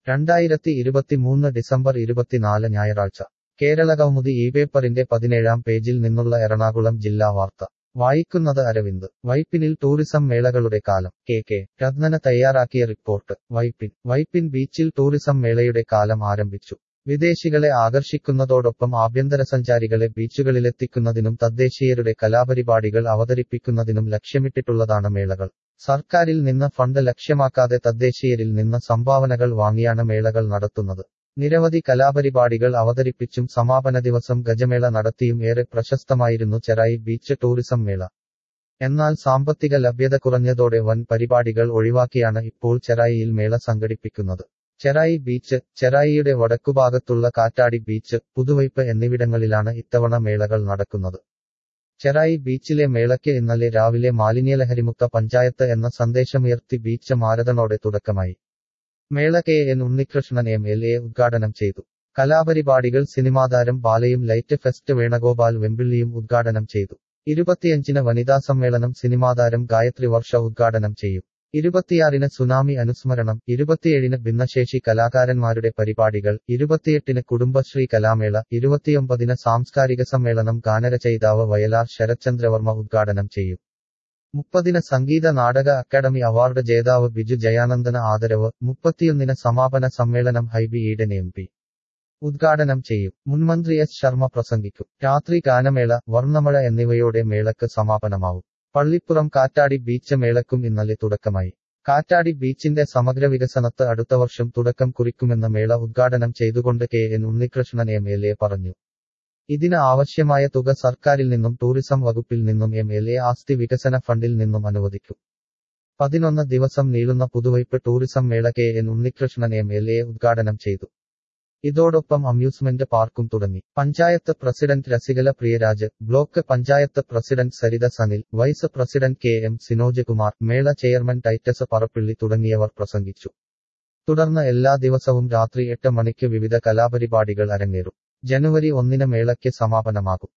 രണ്ടായിരത്തി ഇരുപത്തിമൂന്ന് ഡിസംബർ ഇരുപത്തിനാല് ഞായറാഴ്ച കേരള കൗമുദി ഈ പേപ്പറിന്റെ പതിനേഴാം പേജിൽ നിന്നുള്ള എറണാകുളം ജില്ലാ വാർത്ത വായിക്കുന്നത് അരവിന്ദ് വൈപ്പിനിൽ ടൂറിസം മേളകളുടെ കാലം കെ കെ രത്നന തയ്യാറാക്കിയ റിപ്പോർട്ട് വൈപ്പിൻ വൈപ്പിൻ ബീച്ചിൽ ടൂറിസം മേളയുടെ കാലം ആരംഭിച്ചു വിദേശികളെ ആകർഷിക്കുന്നതോടൊപ്പം ആഭ്യന്തര സഞ്ചാരികളെ ബീച്ചുകളിലെത്തിക്കുന്നതിനും തദ്ദേശീയരുടെ കലാപരിപാടികൾ അവതരിപ്പിക്കുന്നതിനും ലക്ഷ്യമിട്ടിട്ടുള്ളതാണ് മേളകൾ സർക്കാരിൽ നിന്ന് ഫണ്ട് ലക്ഷ്യമാക്കാതെ തദ്ദേശീയരിൽ നിന്ന് സംഭാവനകൾ വാങ്ങിയാണ് മേളകൾ നടത്തുന്നത് നിരവധി കലാപരിപാടികൾ അവതരിപ്പിച്ചും സമാപന ദിവസം ഗജമേള നടത്തിയും ഏറെ പ്രശസ്തമായിരുന്നു ചെറായി ബീച്ച് ടൂറിസം മേള എന്നാൽ സാമ്പത്തിക ലഭ്യത കുറഞ്ഞതോടെ വൻ പരിപാടികൾ ഒഴിവാക്കിയാണ് ഇപ്പോൾ ചെറായിയിൽ മേള സംഘടിപ്പിക്കുന്നത് ചെറായി ബീച്ച് ചെറായിയുടെ വടക്കുഭാഗത്തുള്ള കാറ്റാടി ബീച്ച് പുതുവൈപ്പ് എന്നിവിടങ്ങളിലാണ് ഇത്തവണ മേളകൾ നടക്കുന്നത് ചെറായി ബീച്ചിലെ മേളയ്ക്ക് ഇന്നലെ രാവിലെ മാലിന്യലഹരിമുക്ത പഞ്ചായത്ത് എന്ന സന്ദേശമുയർത്തി ബീച്ച് മാരതണോടെ തുടക്കമായി മേള K N Unnikrishnan M L A ഉദ്ഘാടനം ചെയ്തു കലാപരിപാടികൾ സിനിമാതാരം ബാലയും ലൈറ്റ് ഫെസ്റ്റ് വേണഗോപാൽ വെമ്പിള്ളിയും ഉദ്ഘാടനം ചെയ്തു ഇരുപത്തിയഞ്ചിന് വനിതാ സമ്മേളനം സിനിമാതാരം ഗായത്രി വർഷ ഉദ്ഘാടനം ചെയ്യും ഇരുപത്തിയാറിന് സുനാമി അനുസ്മരണം ഇരുപത്തിയേഴിന് ഭിന്നശേഷി കലാകാരന്മാരുടെ പരിപാടികൾ ഇരുപത്തിയെട്ടിന് കുടുംബശ്രീ കലാമേള ഇരുപത്തിയൊമ്പതിന് സാംസ്കാരിക സമ്മേളനം ഗാനരചയിതാവ് വയലാർ ശരത്ചന്ദ്രവർമ്മ ഉദ്ഘാടനം ചെയ്യും മുപ്പതിന് സംഗീത നാടക അക്കാദമി അവാർഡ് ജേതാവ് ബിജു ജയാനന്ദന് ആദരവ് മുപ്പത്തിയൊന്നിന് സമാപന സമ്മേളനം ഹൈബി ഈഡൻ എം പി ഉദ്ഘാടനം ചെയ്യും മുൻമന്ത്രി എസ് ശർമ്മ പ്രസംഗിക്കും രാത്രി ഗാനമേള വർണ്ണമഴ എന്നിവയോടെ മേളക്ക് സമാപനമാവും പള്ളിപ്പുറം കാറ്റാടി ബീച്ച് മേളക്കും ഇന്നലെ തുടക്കമായി കാറ്റാടി ബീച്ചിന്റെ സമഗ്ര വികസനത്ത് അടുത്ത വർഷം തുടക്കം കുറിക്കുമെന്ന് മേള ഉദ്ഘാടനം ചെയ്തുകൊണ്ട് K N Unnikrishnan M L A പറഞ്ഞു ഇതിന് ആവശ്യമായ തുക സർക്കാരിൽ നിന്നും ടൂറിസം വകുപ്പിൽ നിന്നും എം എൽ എ ആസ്തി വികസന ഫണ്ടിൽ നിന്നും അനുവദിക്കും പതിനൊന്ന് ദിവസം നീളുന്ന പുതുവൈപ്പ് ടൂറിസം മേള K N Unnikrishnan M L A ഉദ്ഘാടനം ചെയ്തു ഇതോടൊപ്പം അമ്യൂസ്മെന്റ് പാർക്കും തുടങ്ങി panchayat president Rasikala Priyaraj block panchayat president Saritha Sanil vice president K M Sinoj Kumar മേള ചെയർമാൻ ടൈറ്റസ് പറപ്പിള്ളി തുടങ്ങിയവർ പ്രസംഗിച്ചു തുടർന്ന് എല്ലാ ദിവസവും രാത്രി എട്ട് മണിക്ക് വിവിധ കലാപരിപാടികൾ അരങ്ങേറും ജനുവരി ഒന്നിന് മേളയ്ക്ക് സമാപനമാകും